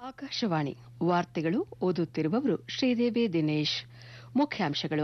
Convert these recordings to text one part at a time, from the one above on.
ಆಕಾಶವಾಣಿ ವಾರ್ತೆಗಳು ಓದುತ್ತಿರುವವರು ಶ್ರೀದೇವಿ ದಿನೇಶ್ ಮುಖ್ಯಾಂಶಗಳು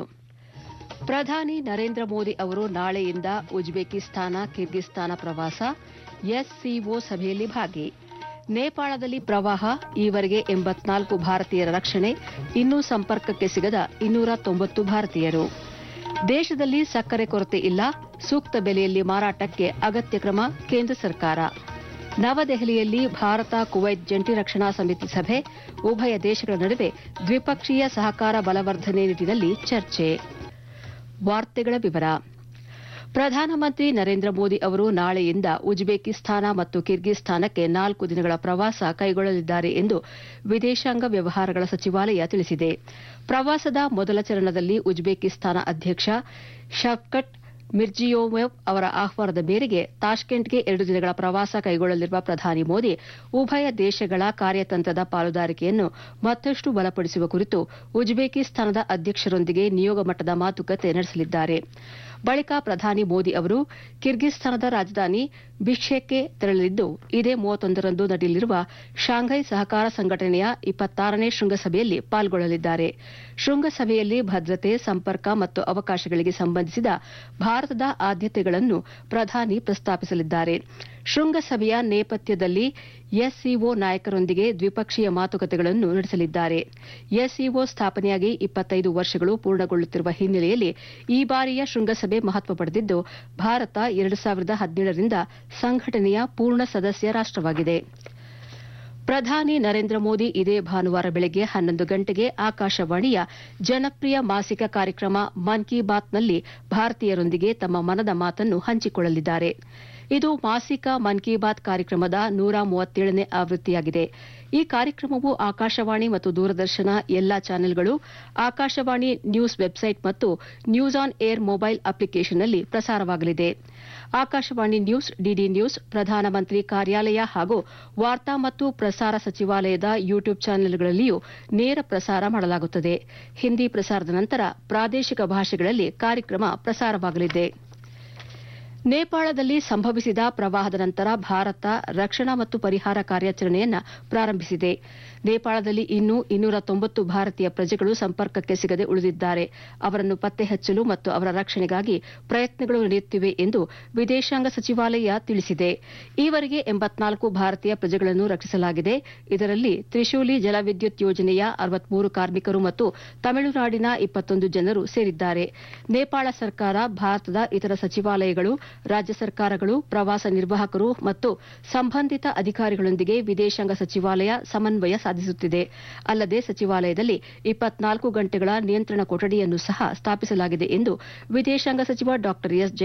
ಪ್ರಧಾನಿ ನರೇಂದ್ರ ಮೋದಿ ಅವರು ನಾಳೆಯಿಂದ ಉಜ್ಬೇಕಿಸ್ತಾನ ಕಿರ್ಗಿಸ್ತಾನ ಪ್ರವಾಸ ಎಸ್ಸಿಒ ಸಭೆಯಲ್ಲಿ ಭಾಗಿ ನೇಪಾಳದಲ್ಲಿ ಪ್ರವಾಹ ಈವರೆಗೆ ಎಂಬತ್ನಾಲ್ಕು ಭಾರತೀಯರ ರಕ್ಷಣೆ ಇನ್ನೂ ಸಂಪರ್ಕಕ್ಕೆ ಸಿಗದ ಇನ್ನೂರ ತೊಂಬತ್ತು ಭಾರತೀಯರು ದೇಶದಲ್ಲಿ ಸಕ್ಕರೆ ಕೊರತೆ ಇಲ್ಲ ಸೂಕ್ತ ಬೆಲೆಯಲ್ಲಿ ಮಾರಾಟಕ್ಕೆ ಅಗತ್ಯ ಕ್ರಮ ಕೇಂದ್ರ ಸರ್ಕಾರ ನವದೆಹಲಿಯಲ್ಲಿ ಭಾರತ ಕುವೈತ್ ಜಂಟಿ ರಕ್ಷಣಾ ಸಮಿತಿ ಸಭೆ ಉಭಯ ದೇಶಗಳ ನಡುವೆ ದ್ವಿಪಕ್ಷೀಯ ಸಹಕಾರ ಬಲವರ್ಧನೆ ನಿಟ್ಟಿನಲ್ಲಿ ಚರ್ಚೆ ವಾರ್ತೆಗಳ ವಿವರ ಪ್ರಧಾನಮಂತ್ರಿ ನರೇಂದ್ರ ಮೋದಿ ಅವರು ನಾಳೆಯಿಂದ ಉಜ್ಬೇಕಿಸ್ತಾನ ಮತ್ತು ಕಿರ್ಗಿಸ್ತಾನಕ್ಕೆ ನಾಲ್ಕು ದಿನಗಳ ಪ್ರವಾಸ ಕೈಗೊಳ್ಳಲಿದ್ದಾರೆ ಎಂದು ವಿದೇಶಾಂಗ ವ್ಯವಹಾರಗಳ ಸಚಿವಾಲಯ ತಿಳಿಸಿದೆ ಪ್ರವಾಸದ ಮೊದಲ ಚರಣದಲ್ಲಿ ಉಜ್ಬೇಕಿಸ್ತಾನ ಅಧ್ಯಕ್ಷ ಶವ್ಕಟ್ ಮಿರ್ಜಿಯೋಯೆವ್ ಅವರ ಆಹ್ವಾನದ ಮೇರೆಗೆ ತಾಷ್ಕೆಂಟ್ಗೆ ಎರಡು ದಿನಗಳ ಪ್ರವಾಸ ಕೈಗೊಳ್ಳಲಿರುವ ಪ್ರಧಾನಿ ಮೋದಿ ಉಭಯ ದೇಶಗಳ ಕಾರ್ಯತಂತ್ರದ ಪಾಲುದಾರಿಕೆಯನ್ನು ಮತ್ತಷ್ಟು ಬಲಪಡಿಸುವ ಕುರಿತು ಉಜ್ಬೇಕಿಸ್ತಾನದ ಅಧ್ಯಕ್ಷರೊಂದಿಗೆ ನಿಯೋಗ ಮಟ್ಟದ ಮಾತುಕತೆ ನಡೆಸಲಿದ್ದಾರೆ ಬಳಿಕ ಪ್ರಧಾನಿ ಮೋದಿ ಅವರು ಕಿರ್ಗಿಸ್ತಾನದ ರಾಜಧಾನಿ ಬಿಷ್ಕೆಕ್ಗೆ ತೆರಳಲಿದ್ದು ಇದೇ ಮೂವತ್ತೊಂದರಂದು ನಡೆಯಲಿರುವ ಶಾಂಘೈ ಸಹಕಾರ ಸಂಘಟನೆಯ ಇಪ್ಪತ್ತಾರನೇ ಶೃಂಗಸಭೆಯಲ್ಲಿ ಪಾಲ್ಗೊಳ್ಳಲಿದ್ದಾರೆ ಶೃಂಗಸಭೆಯಲ್ಲಿ ಭದ್ರತೆ ಸಂಪರ್ಕ ಮತ್ತು ಅವಕಾಶಗಳಿಗೆ ಸಂಬಂಧಿಸಿದ ಭಾರತದ ಆದ್ಯತೆಗಳನ್ನು ಪ್ರಧಾನಿ ಪ್ರಸ್ತಾಪಿಸಲಿದ್ದಾರೆ ಶೃಂಗಸಭೆಯ ನೇಪಥ್ಯದಲ್ಲಿ ಎಸ್ಸಿಒ ನಾಯಕರೊಂದಿಗೆ ದ್ವಿಪಕ್ಷೀಯ ಮಾತುಕತೆಗಳನ್ನು ನಡೆಸಲಿದ್ದಾರೆ ಎಸ್ಸಿಒ ಸ್ಥಾಪನೆಯಾಗಿ ಇಪ್ಪತ್ತೈದು ವರ್ಷಗಳು ಪೂರ್ಣಗೊಳ್ಳುತ್ತಿರುವ ಹಿನ್ನೆಲೆಯಲ್ಲಿ ಈ ಬಾರಿಯ ಶೃಂಗಸಭೆ ಮಹತ್ವ ಪಡೆದಿದ್ದು ಭಾರತ ಎರಡು ಸಾವಿರದ ಹದಿನೇಳರಿಂದ ಸಂಘಟನೆಯ ಪೂರ್ಣ ಸದಸ್ಯ ರಾಷ್ಟವಾಗಿದೆ ಪ್ರಧಾನಿ ನರೇಂದ್ರ ಮೋದಿ ಇದೇ ಭಾನುವಾರ ಬೆಳಗ್ಗೆ ಹನ್ನೊಂದು ಗಂಟೆಗೆ ಆಕಾಶವಾಣಿಯ ಜನಪ್ರಿಯ ಮಾಸಿಕ ಕಾರ್ಯಕ್ರಮ ಮನ್ ಕಿ ಬಾತ್ನಲ್ಲಿ ಭಾರತೀಯರೊಂದಿಗೆ ತಮ್ಮ ಮನದ ಮಾತನ್ನು ಹಂಚಿಕೊಳ್ಳಲಿದ್ದಾರೆ ಇದು ಮಾಸಿಕ ಮನ್ ಕಿ ಬಾತ್ ಕಾರ್ಯಕ್ರಮದ ನೂರ ಮೂವತ್ತೇಳನೇ ಆವೃತ್ತಿಯಾಗಿದೆ ಈ ಕಾರ್ಯಕ್ರಮವು ಆಕಾಶವಾಣಿ ಮತ್ತು ದೂರದರ್ಶನ ಎಲ್ಲಾ ಚಾನೆಲ್ಗಳು ಆಕಾಶವಾಣಿ ನ್ಯೂಸ್ ವೆಬ್ಸೈಟ್ ಮತ್ತು ನ್ಯೂಸ್ ಆನ್ ಏರ್ ಮೊಬೈಲ್ ಅಪ್ಲಿಕೇಶನ್ನಲ್ಲಿ ಪ್ರಸಾರವಾಗಲಿದೆ ಆಕಾಶವಾಣಿ ನ್ಯೂಸ್ ಡಿಡಿ ನ್ಯೂಸ್ ಪ್ರಧಾನಮಂತ್ರಿ ಕಾರ್ಯಾಲಯ ಹಾಗೂ ವಾರ್ತಾ ಮತ್ತು ಪ್ರಸಾರ ಸಚಿವಾಲಯದ ಯೂಟ್ಯೂಬ್ ಚಾನೆಲ್ಗಳಲ್ಲಿಯೂ ನೇರ ಪ್ರಸಾರ ಮಾಡಲಾಗುತ್ತದೆ ಹಿಂದಿ ಪ್ರಸಾರದ ನಂತರ ಪ್ರಾದೇಶಿಕ ಭಾಷೆಗಳಲ್ಲಿ ಕಾರ್ಯಕ್ರಮ ಪ್ರಸಾರವಾಗಲಿದೆ ನೇಪಾಳದಲ್ಲಿ ಸಂಭವಿಸಿದ ಪ್ರವಾಹದ ನಂತರ ಭಾರತ ರಕ್ಷಣಾ ಮತ್ತು ಪರಿಹಾರ ಕಾರ್ಯಾಚರಣೆಯನ್ನು ಪ್ರಾರಂಭಿಸಿದೆ ನೇಪಾಳದಲ್ಲಿ ಇನ್ನೂ ಇನ್ನೂರ ತೊಂಬತ್ತು ಭಾರತೀಯ ಪ್ರಜೆಗಳು ಸಂಪರ್ಕಕ್ಕೆ ಸಿಗದೆ ಉಳಿದಿದ್ದಾರೆ ಅವರನ್ನು ಪತ್ತೆ ಹಚ್ಚಲು ಮತ್ತು ಅವರ ರಕ್ಷಣೆಗಾಗಿ ಪ್ರಯತ್ನಗಳು ನಡೆಯುತ್ತಿವೆ ಎಂದು ವಿದೇಶಾಂಗ ಸಚಿವಾಲಯ ತಿಳಿಸಿದೆ ಈವರೆಗೆ ಎಂಬತ್ನಾಲ್ಕು ಭಾರತೀಯ ಪ್ರಜೆಗಳನ್ನು ರಕ್ಷಿಸಲಾಗಿದೆ ಇದರಲ್ಲಿ ತ್ರಿಶೂಲಿ ಜಲವಿದ್ಯುತ್ ಯೋಜನೆಯ ಅರವತ್ಮೂರು ಕಾರ್ಮಿಕರು ಮತ್ತು ತಮಿಳುನಾಡಿನ ಇಪ್ಪತ್ತೊಂದು ಜನರು ಸೇರಿದ್ದಾರೆ ನೇಪಾಳ ಸರ್ಕಾರ ಭಾರತದ ಇತರ ಸಚಿವಾಲಯಗಳು ರಾಜ್ಯ ಸರ್ಕಾರಗಳು ಪ್ರವಾಸ ನಿರ್ವಾಹಕರು ಮತ್ತು ಸಂಬಂಧಿತ ಅಧಿಕಾರಿಗಳೊಂದಿಗೆ ವಿದೇಶಾಂಗ ಸಚಿವಾಲಯ ಸಮನ್ವಯ ಸಾಧಿಸುತ್ತಿದೆ ಅಲ್ಲದೆ ಸಚಿವಾಲಯದಲ್ಲಿ ಇಪ್ಪತ್ನಾಲ್ಕು ಗಂಟೆಗಳ ನಿಯಂತ್ರಣ ಕೊಠಡಿಯನ್ನು ಸಹ ಸ್ಥಾಪಿಸಲಾಗಿದೆ ಎಂದು ವಿದೇಶಾಂಗ ಸಚಿವ ಡಾ ಎಸ್